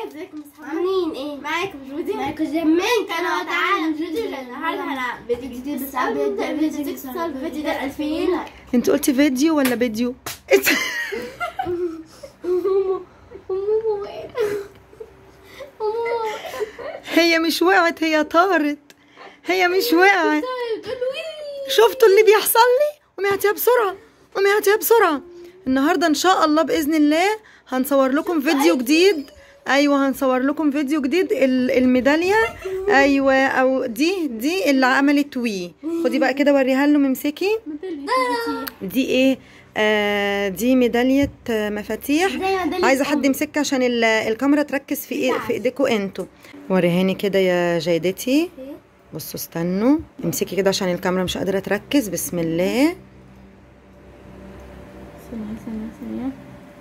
ازيكم اصحابي عاملين ايه؟ معاكم جودي معاكم جمين كانوا تعالى جودي النهارده هنلعب فيديو جديد بس قبل نبدا الفيديو تكسر الفيديو ده 2000 لايك انت قلتي فيديو ولا فيديو هي مش وقعت هي طارت هي مش وقعت شفتوا اللي بيحصل لي قومي هاتيها بسرعه قومي هاتيها بسرعه النهارده ان شاء الله باذن الله هنصور لكم فيديو جديد ايوه هنصور لكم فيديو جديد ال- الميداليه ايوه او دي دي اللي عملت وي خدي بقى كده وريها له امسكي دي ايه آه دي ميداليه آه، مفاتيح زي ميدالية عايزه حد يمسكها عشان ال- الكاميرا تركز في ايه في ايديكوا انتوا وريهاني كده يا جيدتي بصوا استنوا امسكي كده عشان الكاميرا مش قادره تركز بسم الله ثانية ثانية ثانية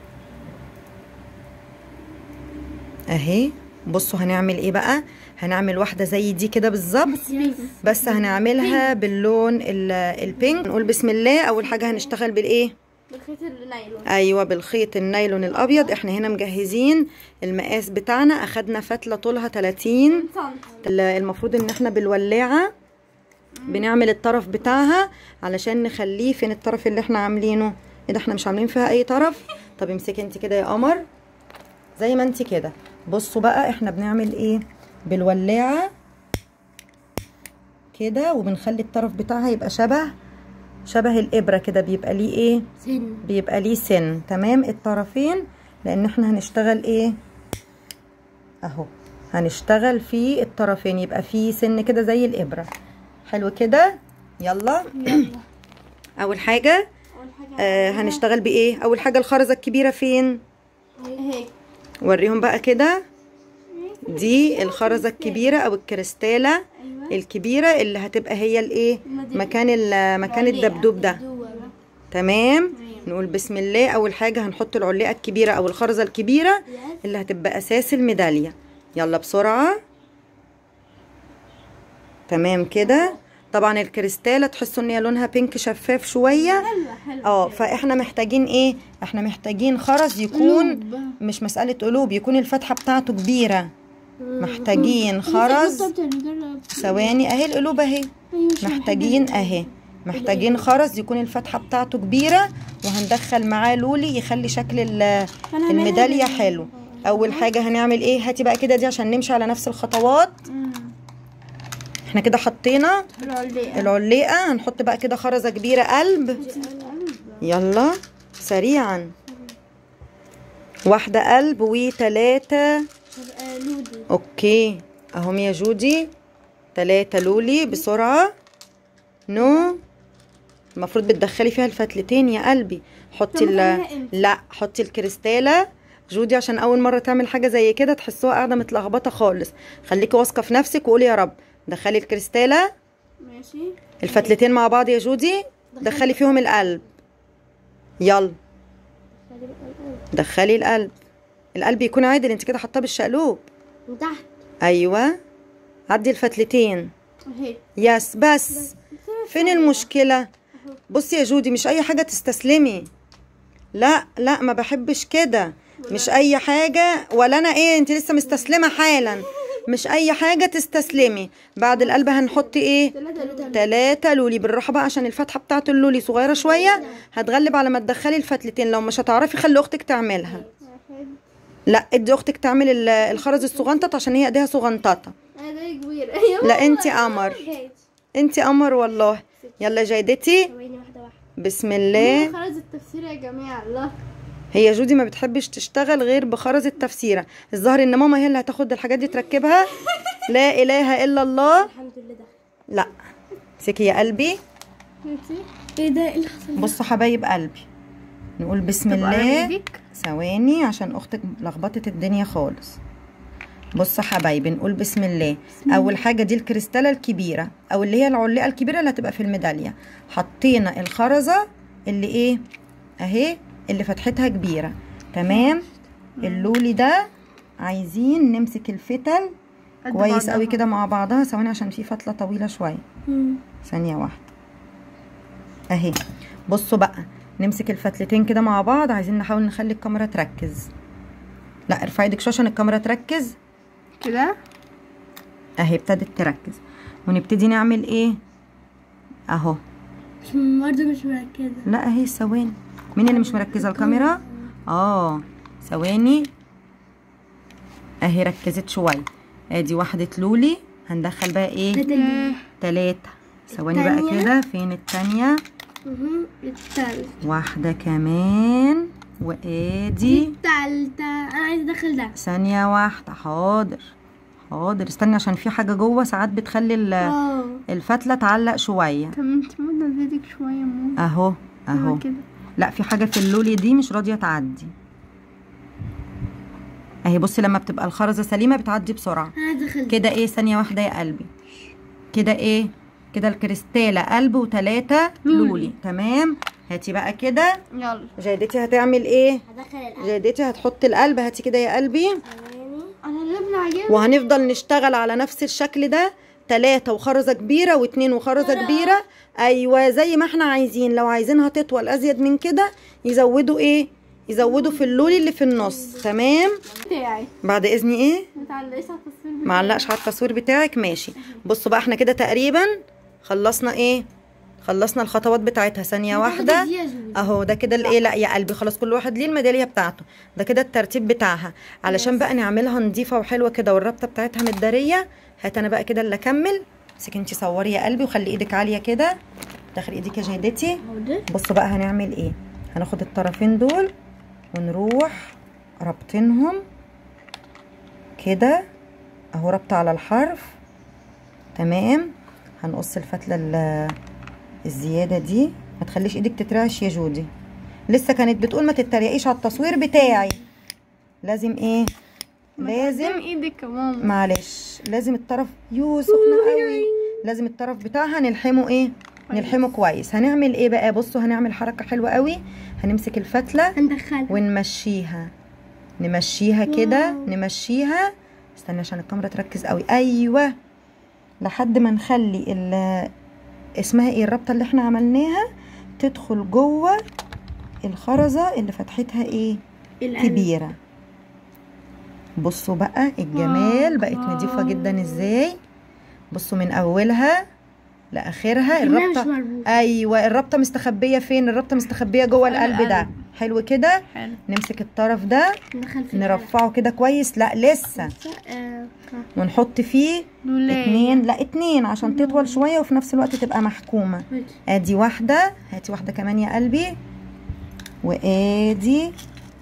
اهي بصوا هنعمل ايه بقى هنعمل واحده زي دي كده بالظبط بس هنعملها باللون ال- البينك نقول بسم الله اول حاجه هنشتغل بالايه بالخيط النايلون ايوه بالخيط النايلون الابيض احنا هنا مجهزين المقاس بتاعنا اخدنا فتله طولها 30 سم ال- المفروض ان احنا بالولاعه بنعمل الطرف بتاعها علشان نخليه فين الطرف اللي احنا عاملينه ايه ده احنا مش عاملين فيها اي طرف طب امسكي انت كده يا قمر زي ما انت كده بصوا بقى احنا بنعمل ايه بالولاعه كده وبنخلي الطرف بتاعها يبقى شبه شبه الابره كده بيبقى ليه ايه سن بيبقى ليه سن تمام الطرفين لان احنا هنشتغل ايه اهو هنشتغل في الطرفين يبقى في سن كده زي الابره حلو كده يلا يلا اول حاجه اول حاجة آه هنشتغل بايه اول حاجه الخرزه الكبيره فين هيك وريهم بقى كده دي الخرزه الكبيره او الكريستاله ايوه الكبيره اللي هتبقى هي الايه مكان ال- مكان علقة. الدبدوب ده جوه. تمام نقول بسم الله اول حاجه هنحط العلقه الكبيره او الخرزه الكبيره Yes. اللي هتبقى اساس الميداليه يلا بسرعه تمام كده طبعا الكريستاله تحسوا ان هي لونها بينك شفاف شويه حلوة حلوة اه فاحنا محتاجين ايه احنا محتاجين خرز يكون مش مساله قلوب يكون الفتحه بتاعته كبيره محتاجين خرز نجرب ثواني اهي القلوب اهي ايوه محتاجين اهي محتاجين خرز يكون الفتحة بتاعته كبيرة وهندخل معاه لولي يخلي شكل ال- هنعملها الميدالية بال- حلو أول حاجة هنعمل إيه هاتي بقى كده دي عشان نمشي على نفس الخطوات احنا كده حطينا العلقة العليقة هنحط بقى كده خرزة كبيرة قلب يلا سريعا واحدة قلب وتلاتة لودي اوكي اهم يا جودي تلاتة لولي بسرعة نو المفروض بتدخلي فيها الفتلتين يا قلبي حطي طب ال أخليها إمتى؟ لا حطي الكريستالة جودي عشان اول مرة تعمل حاجة زي كده تحسوها قاعدة متلخبطة خالص خليكي واثقة في نفسك وقولي يا رب دخلي الكريستالة ماشي الفتلتين مع بعض يا جودي دخلي فيهم القلب يلا دخلي القلب القلب يكون عادل انت كده حاطاه بالشقلوب من تحت ايوه عدي الفتلتين هيك يس بس فين المشكلة بصي يا جودي مش اي حاجة تستسلمي لا لا ما بحبش كده مش اي حاجة ولا انا ايه انت لسه مستسلمة حالا مش اي حاجة تستسلمي بعد القلب هنحط ايه ثلاثة لودي تلاتة لولي بالراحة بقى عشان الفتحة بتاعت اللولي صغيرة شوية هتغلب على ما تدخلي الفتلتين لو مش هتعرفي خلي اختك تعملها واحد لا ادي اختك تعمل ال- الخرز الصغنطط عشان هي ايديها صغنططة انا ده كبير ايوه لا انتي قمر انتي قمر والله يلا جيدتي ثواني واحدة واحدة بسم الله خرز التفسير يا جماعة الله هي جودي ما بتحبش تشتغل غير بخرز التفسيرة الظاهر ان ماما هي اللي هتاخد الحاجات دي تركبها لا اله الا الله الحمد لله ده لا سكي يا قلبي ماشي ايه ده ايه اللي حصل بصوا حبايب قلبي نقول بسم الله ثواني عشان اختك لخبطت الدنيا خالص بصوا حبايبي نقول بسم الله اول حاجه دي الكريستاله الكبيره او اللي هي العلقه الكبيره اللي هتبقى في الميداليه حطينا الخرزه اللي ايه اهي اللي فتحتها كبيره تمام اللولي ده عايزين نمسك الفتل كويس قوي كده مع بعضها ثواني عشان في فتله طويله شويه ثانيه واحده اهي بصوا بقى نمسك الفتلتين كده مع بعض عايزين نحاول نخلي الكاميرا تركز لا ارفعي ايدك شويه عشان الكاميرا تركز كده اهي ابتدت تركز ونبتدي نعمل ايه اهو مش برضه مش مركزة لا اهي ثواني مين اللي مش مركزه الكاميرا اه ثواني اهي ركزت شويه ادي واحده لولي هندخل بقى ايه تلاتة ثواني بقى التانية. كده فين التانية مهم. التالتة واحدة كمان وادي التالتة أنا عايزة أدخل ده ثانية واحدة حاضر حاضر استني عشان في حاجة جوه ساعات بتخلي ال- اه الفتلة تعلق شوية طب انت ممكن نزيدك شوية مو اهو اهو كده لا في حاجة في اللولي دي مش راضية تعدي اهي بصي لما بتبقى الخرزة سليمة بتعدي بسرعة أنا عايزة أدخل ده كده ايه ثانية واحدة يا قلبي كده ايه كده الكريستالة قلب وتلاتة لولي تمام هاتي بقى كده يلا جيدتي هتعمل ايه هدخل القلب جيدتي هتحط القلب هاتي كده يا قلبي انا اللبنة عجبني وهنفضل نشتغل على نفس الشكل ده تلاتة وخرزة كبيرة واتنين وخرزة كبيرة ايوه زي ما احنا عايزين لو عايزينها تطول ازيد من كده يزودوا ايه يزودوا في اللولي اللي في النص تمام بتاعي بعد اذني ايه متعلقش على التصوير معلقش على التصوير بتاعك ماشي بصوا بقى احنا كده تقريبا خلصنا ايه خلصنا الخطوات بتاعتها ثانية واحدة دي يا جولي. اهو ده كده الايه لا يا قلبي خلاص كل واحد ليه الميداليه بتاعته ده كده الترتيب بتاعها علشان بقى نعملها نظيفه وحلوه كده والربطه بتاعتها متداريه هات انا بقى كده اللي اكمل امسكي انتي صوري يا قلبي وخلي ايدك عاليه كده داخل ايدك يا جيدتي حاضر بصوا بقى هنعمل ايه هناخد الطرفين دول ونروح رابطينهم كده اهو رابطه على الحرف تمام هنقص الفتله ال- الزياده دي ما تخليش ايدك تترعش يا جودي لسه كانت بتقول ما تتريقيش على التصوير بتاعي لازم ايه لازم قدام ايدك يا ماما معلش لازم الطرف يو سخنه قوي لازم الطرف بتاعها نلحمه ايه نلحمه كويس هنعمل ايه بقى بصوا هنعمل حركه حلوه قوي هنمسك الفتله هندخلها ونمشيها نمشيها كده نمشيها استنى عشان الكاميرا تركز قوي ايوه لحد ما نخلي ال اسمها ايه الربطه اللي احنا عملناها تدخل جوه الخرزه اللي فتحتها ايه القلب. كبيره بصوا بقى الجمال بقت نضيفه جدا ازاي بصوا من اولها لاخرها كأنها الربطه مش مربوطة. ايوه الربطه مستخبيه فين الربطه مستخبيه جوه القلب ده القلب. حلو كده حلو نمسك الطرف ده ندخل في نرفعه كده كويس لا لسه القلب. آه، ونحط فيه لولاية. اتنين لا اتنين عشان تطول شويه وفي نفس الوقت تبقى محكومه ماشي. ادي واحده هاتي واحده كمان يا قلبي وادي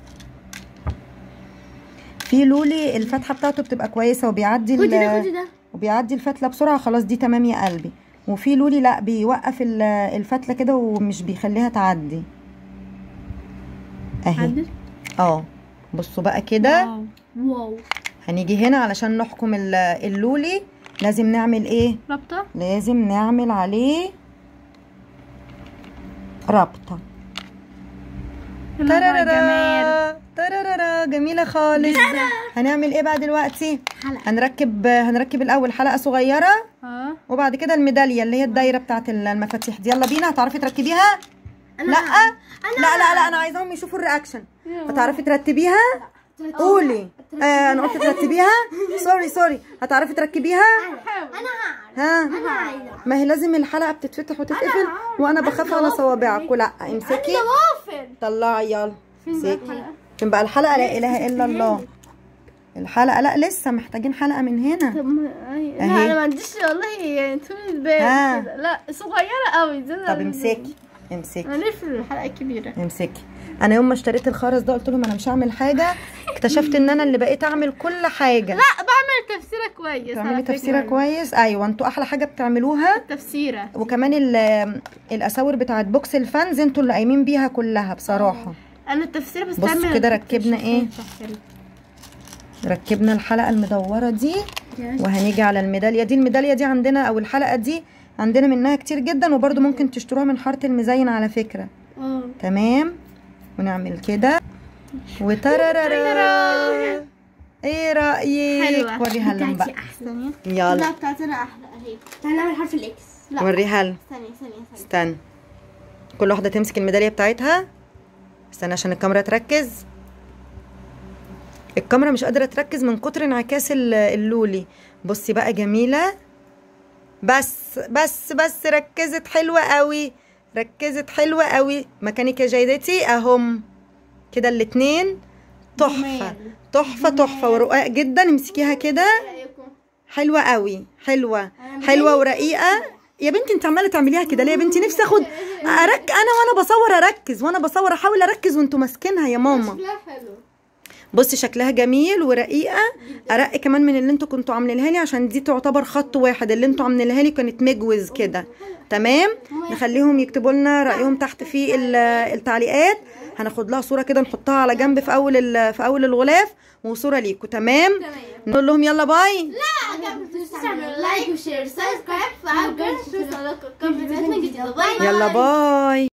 في لولي الفتحه بتاعته بتبقى كويسه وبيعدي ال- خدي ده خدي ده وبيعدي الفتله بسرعه خلاص دي تمام يا قلبي وفي لولي لا بيوقف ال- الفتله كده ومش بيخليها تعدي اهي عدل اه بصوا بقى كده واو. واو هنيجي هنا علشان نحكم ال- اللولي لازم نعمل ايه رابطة لازم نعمل عليه ربطه يلا بقى جمال ترارارا ترارارا جميله خالص هنعمل ايه بقى دلوقتي حلقة. هنركب هنركب الاول حلقه صغيره اه وبعد كده الميداليه اللي هي الدايره بتاعت المفاتيح دي يلا بينا هتعرفي تركبيها لا لا لا لا انا عايزاهم يشوفوا الرياكشن هتعرفي ترتبيها قولي آه انا قلت ترتبيها سوري سوري هتعرفي تركبيها ها انا عايزه ما هي لازم الحلقه بتتفتح وتتقفل وانا بخاف على صوابعك لا امسكي وافل طلعي يلا امسكي فين بقى الحلقه لا اله الا الله الحلقه لا لسه محتاجين حلقه من هنا طب ما أي- لا أهي. انا ما عنديش والله يعني طول البال ها. كده. لا صغيرة قوي زي طب امسكي امسكي انا ليه في الحلقة الكبيرة امسكي انا يوم ما اشتريت الخرز ده قلت لهم انا مش هعمل حاجه اكتشفت ان انا اللي بقيت اعمل كل حاجه لا بعمل تفسيرة كويس تعملي على فكرة. تفسيره كويس ايوه انتوا احلى حاجه بتعملوها تفسيرة وكمان ال- الاساور بتاعت بوكس الفانز انتوا اللي قايمين بيها كلها بصراحه انا التفسيرة بس بصوا تعمل كده ركبنا ايه؟ ركبنا الحلقه المدوره دي وهنيجي على الميداليه دي الميداليه دي عندنا او الحلقه دي عندنا منها كتير جدا وبرده ممكن تشتروها من حاره المزين على فكره اه تمام ونعمل كده وترارارا ايه رايك حلوة. وريها لهم بقى ثانية يلا لا بتاعتنا احلى اهي تعالى نعمل حرف الاكس لا وريها لهم ثانية ثانية ثانية استنى كل واحده تمسك الميداليه بتاعتها استنى عشان الكاميرا تركز الكاميرا مش قادره تركز من كتر انعكاس ال- اللولي بصي بقى جميله بس بس بس ركزت حلوه قوي ركزت حلوه قوي مكانك يا جيدتي اهم كده الاتنين تحفه تحفه تحفه ورقاق جدا امسكيها كده حلوه قوي حلوه حلوه ورقيقه يا بنتي انت عماله تعمليها كده ليه يا بنتي نفسي اخد ارك انا وانا بصور اركز وانا بصور احاول اركز وانتوا ماسكينها يا ماما شكلها حلو بصي شكلها جميل ورقيقه ارق كمان من اللي انتوا كنتوا عاملينها لي عشان دي تعتبر خط واحد اللي انتوا عاملينها لي كانت مجوز كده تمام نخليهم يكتبوا لنا رايهم تحت في ال- التعليقات هناخد لها صوره كده نحطها على جنب في اول ال- في اول الغلاف وصوره ليكوا تمام نقول لهم يلا باي تعملوا لايك وشير سبسكرايب فعل الجرس توصلكم كل فيديوهاتنا جديدة باي يلا باي